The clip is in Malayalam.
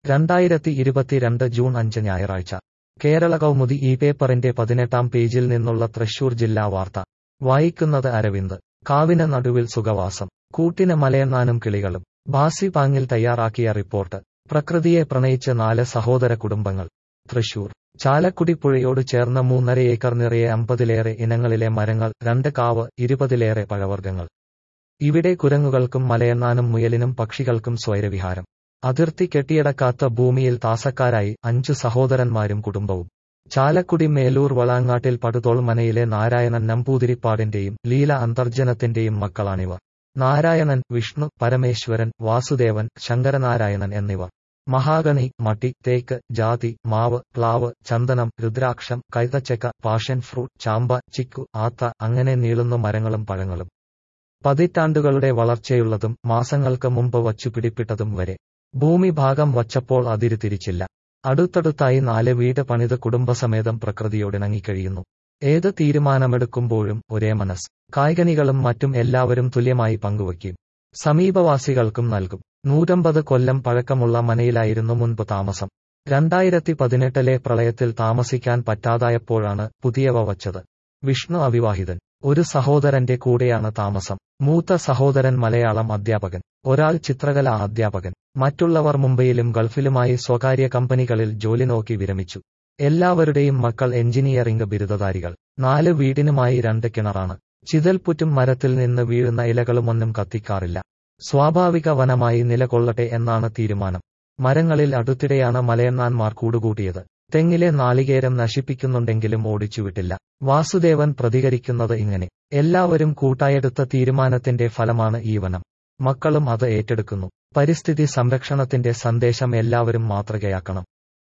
രണ്ടായിരത്തി ഇരുപത്തിരണ്ട് ജൂൺ അഞ്ച് ഞായറാഴ്ച കേരള കൗമുദി ഈ പേപ്പറിന്റെ പതിനെട്ടാം പേജിൽ നിന്നുള്ള തൃശൂർ ജില്ലാ വാർത്ത വായിക്കുന്നത് അരവിന്ദ് കാവിന് നടുവിൽ സുഖവാസം കൂട്ടിന് മലയെണ്ണാനും കിളികളും ബാസി പാങ്ങിൽ തയ്യാറാക്കിയ റിപ്പോർട്ട് പ്രകൃതിയെ പ്രണയിച്ച് നാല് സഹോദര കുടുംബങ്ങൾ തൃശൂർ ചാലക്കുടി പുഴയോട് ചേർന്ന മൂന്നര ഏക്കർ നിറയെ അമ്പതിലേറെ ഇനങ്ങളിലെ മരങ്ങൾ രണ്ട് കാവ് ഇരുപതിലേറെ പഴവർഗ്ഗങ്ങൾ ഇവിടെ കുരങ്ങുകൾക്കും മലയെണ്ണാനും മുയലിനും പക്ഷികൾക്കും സ്വൈരവിഹാരം അതിർത്തി കെട്ടിയടക്കാത്ത ഭൂമിയിൽ താസക്കാരായി അഞ്ചു സഹോദരന്മാരും കുടുംബവും ചാലക്കുടി മേലൂർ വളാങ്ങാട്ടിൽ പടുതോൾ മനയിലെ നാരായണൻ നമ്പൂതിരിപ്പാടിന്റെയും ലീല അന്തർജനത്തിന്റെയും മക്കളാണിവർ നാരായണൻ വിഷ്ണു പരമേശ്വരൻ വാസുദേവൻ ശങ്കരനാരായണൻ എന്നിവർ മഹാഗണി മട്ടി തേക്ക് ജാതി മാവ് പ്ലാവ് ചന്ദനം രുദ്രാക്ഷം കൈതച്ചക്ക പാഷൻ ഫ്രൂട്ട് ചാമ്പ ചിക്കു ആത്ത അങ്ങനെ നീളുന്ന മരങ്ങളും പഴങ്ങളും പതിറ്റാണ്ടുകളുടെ വളർച്ചയുള്ളതും മാസങ്ങൾക്ക് മുമ്പ് വച്ചു പിടിപ്പിട്ടതും വരെ ഭൂമി ഭാഗം വച്ചപ്പോൾ അതിര് തിരിച്ചില്ല അടുത്തടുത്തായി നാല് വീട് പണിത് കുടുംബസമേതം പ്രകൃതിയോടിണങ്ങിക്കഴിയുന്നു ഏത് തീരുമാനമെടുക്കുമ്പോഴും ഒരേ മനസ് കായ്കനികളും മറ്റും എല്ലാവരും തുല്യമായി പങ്കുവയ്ക്കും സമീപവാസികൾക്കും നൽകും നൂറ്റമ്പത് കൊല്ലം പഴക്കമുള്ള മനയിലായിരുന്നു മുൻപ് താമസം രണ്ടായിരത്തി പതിനെട്ടിലെ പ്രളയത്തിൽ താമസിക്കാൻ പറ്റാതായപ്പോഴാണ് പുതിയവ വച്ചത് വിഷ്ണു അവിവാഹിതൻ ഒരു സഹോദരന്റെ കൂടെയാണ് താമസം മൂത്ത സഹോദരൻ മലയാളം അധ്യാപകൻ ഒരാൾ ചിത്രകലാ അധ്യാപകൻ മറ്റുള്ളവർ മുംബൈയിലും ഗൾഫിലുമായി സ്വകാര്യ കമ്പനികളിൽ ജോലി നോക്കി വിരമിച്ചു എല്ലാവരുടെയും മക്കൾ എഞ്ചിനീയറിംഗ് ബിരുദധാരികൾ നാല് വീടിനുമായി രണ്ട് കിണറാണ് ചിതൽപുറ്റും മരത്തിൽ നിന്ന് വീഴുന്ന ഇലകളുമൊന്നും കത്തിക്കാറില്ല സ്വാഭാവിക വനമായി നിലകൊള്ളട്ടെ എന്നാണ് തീരുമാനം മരങ്ങളിൽ അടുത്തിടെയാണ് മലയണ്ണാന്മാർ കൂടുകൂട്ടിയത് തെങ്ങിലെ നാളികേരം നശിപ്പിക്കുന്നുണ്ടെങ്കിലും ഓടിച്ചുവിട്ടില്ല വാസുദേവൻ പ്രതികരിക്കുന്നത് ഇങ്ങനെ എല്ലാവരും കൂട്ടായെടുത്ത തീരുമാനത്തിന്റെ ഫലമാണ് ഈ വനം മക്കളും അത് ഏറ്റെടുക്കുന്നു പരിസ്ഥിതി സംരക്ഷണത്തിന്റെ സന്ദേശം എല്ലാവരും മാതൃകയാക്കണം